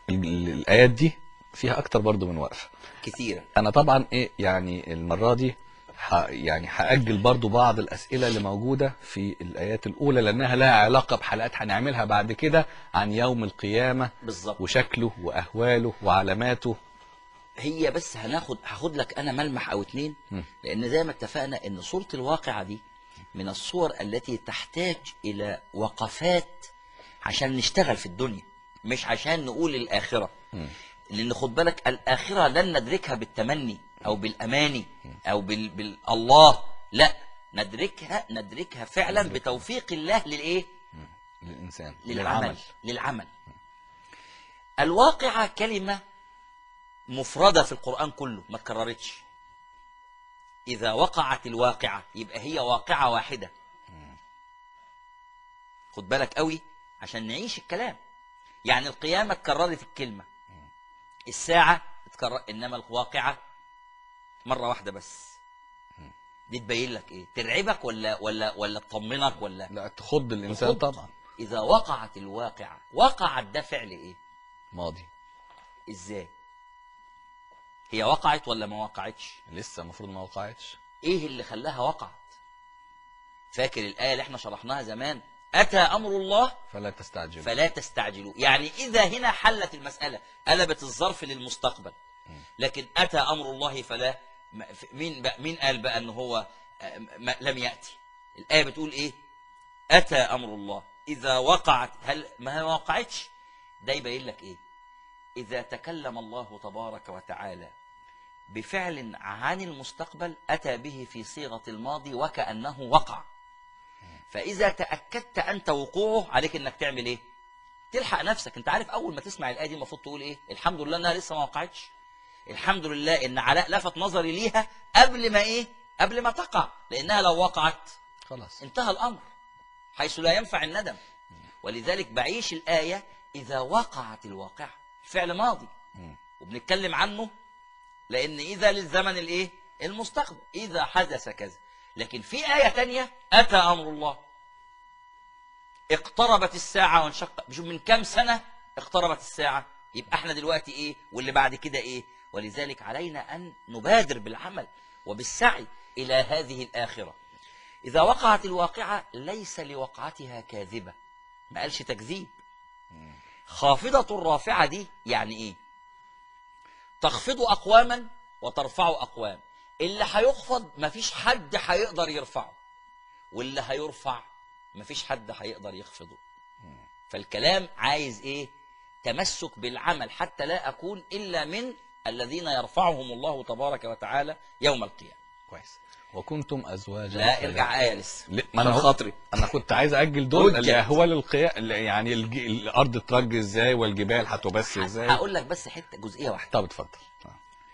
ال- ال- الايات دي فيها اكتر برضو من وقفه كثيرا انا طبعا ايه يعني المره دي ح يعني هاجل برضو بعض الاسئله اللي موجوده في الايات الاولى لانها لها علاقه بحلقات هنعملها بعد كده عن يوم القيامه بالظبط وشكله واهواله وعلاماته هي بس هناخد هاخد لك انا ملمح او اتنين مم. لان زي ما اتفقنا ان صوره الواقعه دي من الصور التي تحتاج الى وقفات عشان نشتغل في الدنيا مش عشان نقول الاخره مم. لان خد بالك الاخره لن ندركها بالتمني او بالاماني او بال... بالله لا ندركها ندركها فعلا ندركها. بتوفيق الله للايه للانسان للعمل للعمل الواقعة كلمة مفردة في القرآن كله ما تكررتش إذا وقعت الواقعة يبقى هي واقعة واحدة خد بالك قوي عشان نعيش الكلام يعني القيامة اتكررت الكلمة الساعة اتكرر إنما الواقعة مرة واحدة بس دي تبين لك ايه ترعبك ولا ولا ولا تطمنك ولا لا تخض الانسان تخض. طبعا اذا وقعت الواقعة وقعت ده فعل ايه ماضي ازاي هي وقعت ولا ما وقعتش لسه المفروض ما وقعتش ايه اللي خلاها وقعت فاكر الايه اللي احنا شرحناها زمان اتى امر الله فلا تستعجل فلا تستعجلوا يعني اذا هنا حلت المساله قلبت الظرف للمستقبل لكن اتى امر الله فلا ما- ف- مين بقى مين قال بقى ان هو آه، ما- لم ياتي الايه بتقول ايه اتى امر الله اذا وقعت هل ما هي ما وقعتش ده يبين لك ايه اذا تكلم الله تبارك وتعالى بفعل عن المستقبل اتى به في صيغه الماضي وكانه وقع فاذا تاكدت انت وقوعه عليك انك تعمل ايه تلحق نفسك انت عارف اول ما تسمع الايه دي المفروض تقول ايه الحمد لله انها لسه ما وقعتش الحمد لله ان علاء لفت نظري ليها قبل ما ايه قبل ما تقع لانها لو وقعت خلاص انتهى الامر حيث لا ينفع الندم ولذلك بعيش الايه اذا وقعت الواقعه فعل ماضي مم. وبنتكلم عنه لان اذا للزمن الايه المستقبل اذا حدث كذا لكن في ايه تانية اتى امر الله اقتربت الساعه وانشق شوف من كام سنه اقتربت الساعه يبقى احنا دلوقتي ايه واللي بعد كده ايه ولذلك علينا ان نبادر بالعمل وبالسعي الى هذه الاخره اذا وقعت الواقعه ليس لوقعتها كاذبه ما قالش تكذيب خافضه رافعه دي يعني ايه تخفض اقواما وترفع اقوام اللي هيخفض مفيش حد هيقدر يرفعه واللي هيرفع مفيش حد هيقدر يخفضه فالكلام عايز ايه تمسك بالعمل حتى لا اكون الا من الذين يرفعهم الله تبارك وتعالى يوم القيامه كويس وكنتم ازواجا لا ثلاثة. ارجع ايه لسه لا، ما انا عشان هو- خاطري انا كنت عايز اجل دول أجل. الاهوال القيا يعني الج... الارض ترج ازاي والجبال هتبث ازاي هقول لك بس حته جزئيه واحده طب اتفضل آه.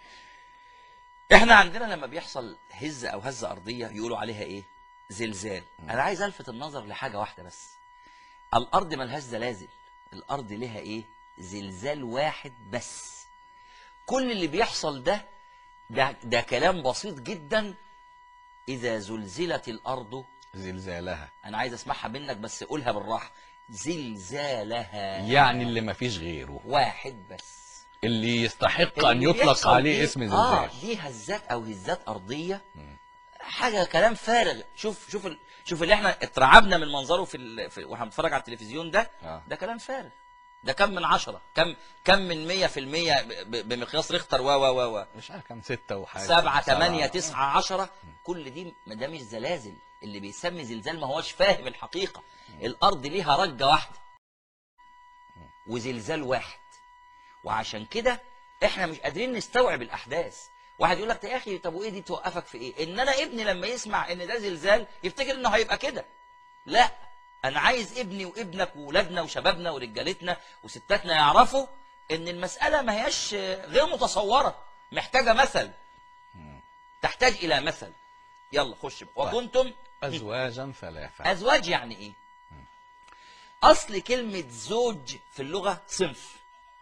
احنا عندنا لما بيحصل هزه او هزه ارضيه يقولوا عليها ايه زلزال انا عايز الفت النظر لحاجه واحده بس الارض ملهاش زلازل الارض لها ايه زلزال واحد بس كل اللي بيحصل ده ده, ده كلام بسيط جدا اذا زلزلت الارض زلزالها انا عايز اسمعها منك بس قولها بالراحه زلزالها يعني اللي ما فيش غيره واحد بس اللي يستحق ان اللي يطلق بيحصل عليه دي- اسم اه زلزال دي هزات او هزات ارضيه مم. حاجه كلام فارغ شوف شوف ال... شوف اللي احنا اترعبنا من منظره في, ال... في... واحنا بنتفرج على التلفزيون ده آه. ده كلام فارغ ده كم من عشرة كم كم من مية في المية ب... ب... بمقياس ريختر و و و و مش عارف كان ستة وحاجة سبعة سبعة. تمانية تسعة عشرة كل دي ده مش زلازل اللي بيسمي زلزال ما هوش فاهم الحقيقة الأرض ليها رجة واحدة وزلزال واحد وعشان كده احنا مش قادرين نستوعب الأحداث واحد يقول لك يا أخي طب وإيه دي توقفك في إيه إن أنا ابني لما يسمع إن ده زلزال يفتكر إنه هيبقى كده لا أنا عايز ابني وابنك وولادنا وشبابنا ورجالتنا وستاتنا يعرفوا إن المسألة ما هياش غير متصورة محتاجة مثل تحتاج الى مثل يلا خش بقى. طيب. وكنتم ازواجا ثلاثة ازواج يعني ايه اصل كلمه زوج في اللغه صنف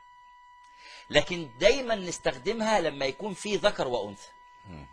لكن دايما نستخدمها لما يكون في ذكر وانثى مم.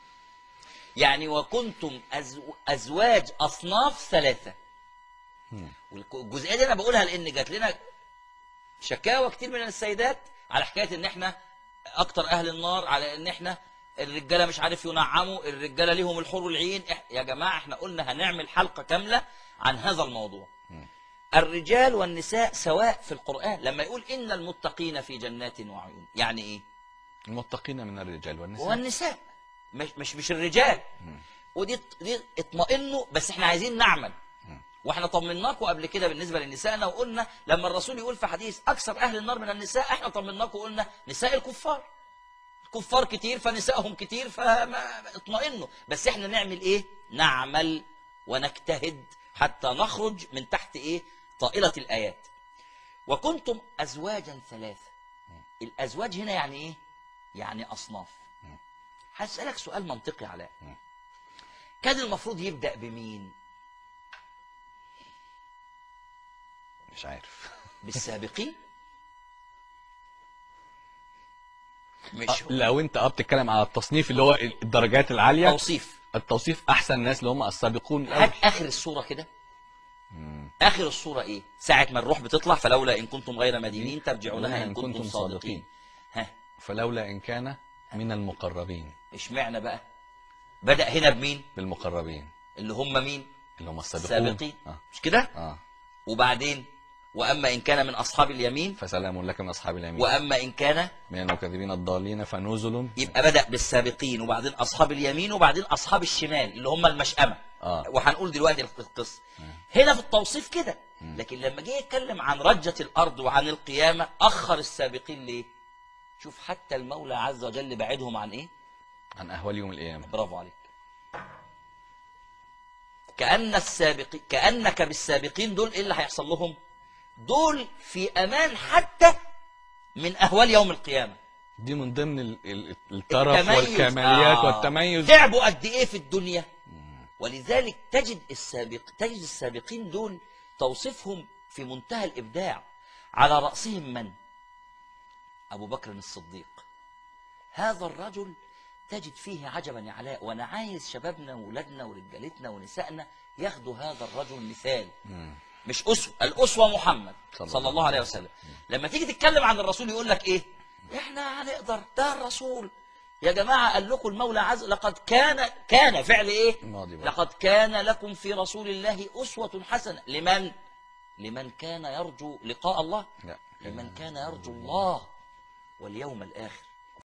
يعني وكنتم أزو... ازواج اصناف ثلاثه مم. والجزئيه دي انا بقولها لان جات لنا شكاوى كتير من السيدات على حكايه ان احنا اكتر اهل النار على ان احنا الرجاله مش عارف ينعموا الرجاله ليهم الحور العين إح- يا جماعه احنا قلنا هنعمل حلقه كامله عن هذا الموضوع الرجال والنساء سواء في القران لما يقول ان المتقين في جنات وعيون يعني ايه المتقين من الرجال والنساء والنساء مش مش مش الرجال مم. ودي دي اطمئنوا بس احنا عايزين نعمل مم. واحنا طمناكم قبل كده بالنسبه لنسائنا وقلنا لما الرسول يقول في حديث اكثر اهل النار من النساء احنا طمناكم وقلنا نساء الكفار كفار كتير فنسائهم كتير فما اطمئنوا بس احنا نعمل ايه نعمل ونجتهد حتى نخرج من تحت ايه طائله الايات وكنتم ازواجا ثلاثه الازواج هنا يعني ايه يعني اصناف هسالك سؤال منطقي علاء مم. كان المفروض يبدا بمين مش عارف بالسابقين مش هو لو انت اه بتتكلم على التصنيف اللي هو الدرجات العاليه توصيف التوصيف احسن ناس اللي هم السابقون الاول هات اخر الصوره كده مم. اخر الصوره ايه ساعه ما الروح بتطلع فلولا ان كنتم غير مدينين ترجعونها ان إن كنتم كنتم صادقين صادقين. ها فلولا ان كان من المقربين اشمعنى بقى بدا هنا بمين بالمقربين اللي هم مين اللي هم السابقون السابقين اه مش كده اه وبعدين واما ان كان من اصحاب اليمين فسلام لك من اصحاب اليمين واما ان كان من المكذبين الضالين فنزل يبقى بدا بالسابقين وبعدين اصحاب اليمين وبعدين اصحاب الشمال اللي هم المشأمه اه وهنقول دلوقتي القصه هنا في التوصيف كده لكن لما جه يتكلم عن رجة الأرض وعن القيامة أخر السابقين ليه شوف حتى المولى عز وجل بعدهم عن إيه عن اهوال يوم القيامه برافو عليك كأن السابقين كأنك بالسابقين دول إيه اللي هيحصل لهم دول في أمان حتى من أهوال يوم القيامة دي من ضمن ال- ال- الترف التميز. والكماليات آه. والتميز تعبوا قد إيه في الدنيا ولذلك تجد السابق تجد السابقين دول توصيفهم في منتهى الإبداع على رأسهم من؟ أبو بكر الصديق هذا الرجل تجد فيه عجبا يا علاء وأنا عايز شبابنا وولادنا ورجالتنا ونسائنا ياخدوا هذا الرجل مثال مم. مش أسوة الأسوة محمد صلى صلى الله الله عليه وسلم لما تيجي تتكلم عن الرسول يقول لك إيه إحنا هنقدر ده الرسول يا جماعة قال لكم المولى عز لقد كان كان فعل إيه ماضي بقى. لقد كان لكم في رسول الله أسوة حسنة لمن لمن كان يرجو لقاء الله لا لمن كان يرجو الله واليوم الآخر